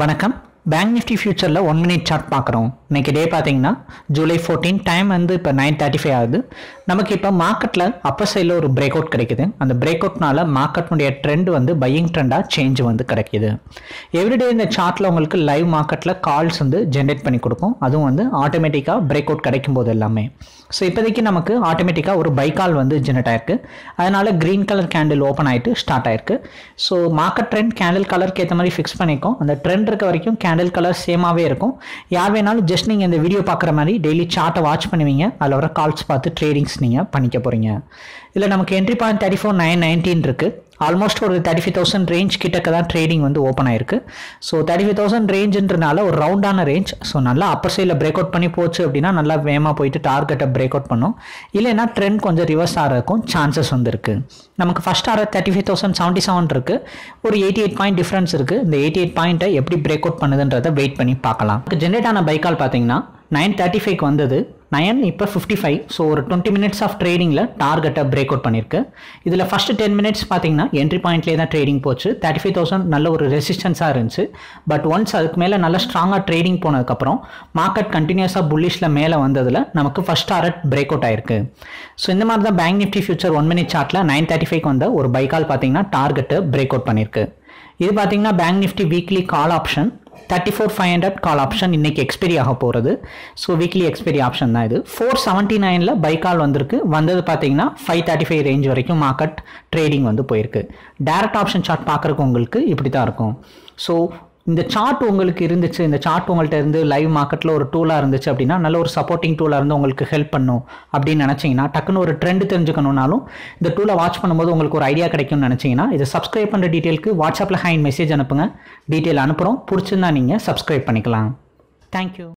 வணக்கம் bank nifty ஃபியூச்சரில் one minute chart பார்க்குறோம் இன்னைக்கு டே பார்த்தீங்கன்னா ஜூலை ஃபோர்டீன் டைம் வந்து இப்போ நைன் தேர்ட்டி ஃபைவ் ஆகுது நமக்கு இப்போ மார்க்கெட்டில் அப்பர் சைடில் ஒரு பிரேக் அவுட் கிடைக்குது அந்த பிரேக் அவுட்னால மார்க்கெட்னுடைய ட்ரெண்ட் வந்து பையிங் ட்ரெண்டாக சேஞ்ச் வந்து கிடைக்குது எவ்ரிடே இந்த சார்ட்டில் உங்களுக்கு லைவ் மார்க்கெட்டில் கால்ஸ் வந்து ஜென்ரேட் பண்ணி கொடுக்கும் அதுவும் வந்து ஆட்டோமேட்டிக்காக பிரேக் அவுட் கிடைக்கும் போது எல்லாமே ஸோ இப்போதைக்கு நமக்கு ஆட்டோமேட்டிக்காக ஒரு பை கால் வந்து ஜென்ரேட் ஆயிருக்கு அதனால க்ரீன் கலர் கேண்டில் ஓப்பன் ஆகிட்டு ஸ்டார்ட் ஆயிருக்கு ஸோ மார்க்கெட் ட்ரெண்ட் கேண்டில் கலருக்கு ஏற்ற மாதிரி ஃபிக்ஸ் பண்ணிக்கோம் அந்த ட்ரெண்ட் இருக்க வரைக்கும் கேண்டில் கலர் சேமாகவே இருக்கும் யார் வேணாலும் ஜஸ்ட் நீங்கள் இந்த வீடியோ பார்க்குற மாதிரி டெய்லி சார்ட்டை வாட்ச் பண்ணுவீங்க அதில் வர கால்ஸ் பார்த்து ட்ரேடிங்ஸ் நீங்கள் பண்ணிக்க போகிறீங்க இதில் நமக்கு entry point thirty four nine nineteen இருக்குது ஆல்மோஸ்ட் ஒரு தேர்ட்டி ஃபைவ் தௌசண்ட் ரேஞ்ச் கிட்டக்க தான் ட்ரேடிங் வந்து ஓப்பன் ஆயிருக்கு ஸோ தேர்ட்டி ஃபைவ் தௌசண்ட் ரேஞ்சுன்றனால ஒரு ரவுண்டான ரேஞ்ச் ஸோ நல்லா அப்பர் சைடில் பிரேக் அவுட் பண்ணி போச்சு அப்படின்னா நல்லா வேகமாக போயிட்டு டார்கெட்டை பிரேக் அவுட் பண்ணும் இல்லைன்னா ட்ரெண்ட் கொஞ்சம் ரிவர்ஸ் ஆகிறதுக்கும் சான்சஸ் வந்து இருக்கு நமக்கு ஃபஸ்ட் ஆற thirty five thousand seventy seven இருக்கு ஒரு எயிட்டி எயிட் பாயிண்ட் டிஃப்ரென்ஸ் இருக்கு இந்த எயிட்டி எயிட் பாயிண்ட்டை எப்படி பிரேக் அவுட் பண்ணுதுன்றதை வெயிட் பண்ணி பார்க்கலாம் ஜென்ரேட் ஆன பைக்கால் பார்த்தீங்கன்னா நைன் தேர்ட்டி ஃபைவ்க்கு வந்தது நயன் இப்போ ஃபிஃப்டி ஃபைவ் ஸோ ஒரு டுவெண்ட்டி மினிட்ஸ் ஆஃப் ட்ரேடிங்கில் டார்கெட்டை பிரேக் அவுட் பண்ணியிருக்கு இதில் ஃபஸ்ட்டு டென் மினிட்ஸ் பார்த்தீங்கன்னா என்ட்ரி பாயிண்ட்லேயே தான் ட்ரேடிங் போச்சு தேர்ட்டி ஃபைவ் தௌசண்ட் நல்ல ஒரு ரெசிஸ்டன்ஸாக இருந்துச்சு பட் ஒன்ஸ் அதுக்கு மேலே நல்ல ஸ்ட்ராங்காக ட்ரேடிங் போனதுக்கப்புறம் மார்க்கெட் கண்டினியூஸாக புல்லிஷில் மேலே வந்ததில் நமக்கு ஃபஸ்ட் டாரட் பிரேக் அவுட் ஆயிருக்கு ஸோ இந்த மாதிரி தான் bank Nifty future one minute சார்ட்டில் நைன் தேர்ட்டி ஃபைவ் வந்த ஒரு பைக்கால் பார்த்தீங்கன்னா டார்கெட்டை பிரேக் அவுட் பண்ணியிருக்கு இது பார்த்தீங்கன்னா bank Nifty weekly call option thirty four five hundred call option இன்னைக்கு எக்ஸ்பைரி ஆக போகிறது ஸோ வீக்லி எக்ஸ்பைரி ஆப்ஷன் தான் இது ஃபோர் செவன்ட்டி நைனில் பை கால் வந்திருக்கு வந்தது பார்த்தீங்கன்னா ஃபைவ் தேர்ட்டி ஃபைவ் ரேஞ்ச் வரைக்கும் மார்க்கெட் ட்ரேடிங் வந்து போயிருக்கு டேரக்ட் ஆப்ஷன் சார்ட் பார்க்குறக்கு உங்களுக்கு இப்படி தான் இருக்கும் ஸோ இந்த சார்ட் உங்களுக்கு இருந்துச்சு இந்த சார்ட் உங்கள்கிட்ட இருந்து லைவ் மார்க்கெட்டில் ஒரு டூலாக இருந்துச்சு அப்படின்னா நல்ல ஒரு சப்போர்ட்டிங் டூலாக இருந்து உங்களுக்கு ஹெல்ப் பண்ணும் அப்படின்னு நினச்சிங்கன்னா டக்குன்னு ஒரு ட்ரெண்ட் தெரிஞ்சுக்கணும்னாலும் இந்த டூலை வாட்ச் பண்ணும்போது உங்களுக்கு ஒரு ஐடியா கிடைக்கும்னு நினச்சிங்கன்னா இதை சப்ஸ்கிரைப் பண்ணுற டீட்டெயிலுக்கு வாட்ஸ்அப்பில் ஹைன் மெசேஜ் அனுப்புங்க டீட்டெயில் அனுப்புகிறோம் பிடிச்சிருந்தா நீங்கள் சப்ஸ்கிரைப் பண்ணிக்கலாம் தேங்க்யூ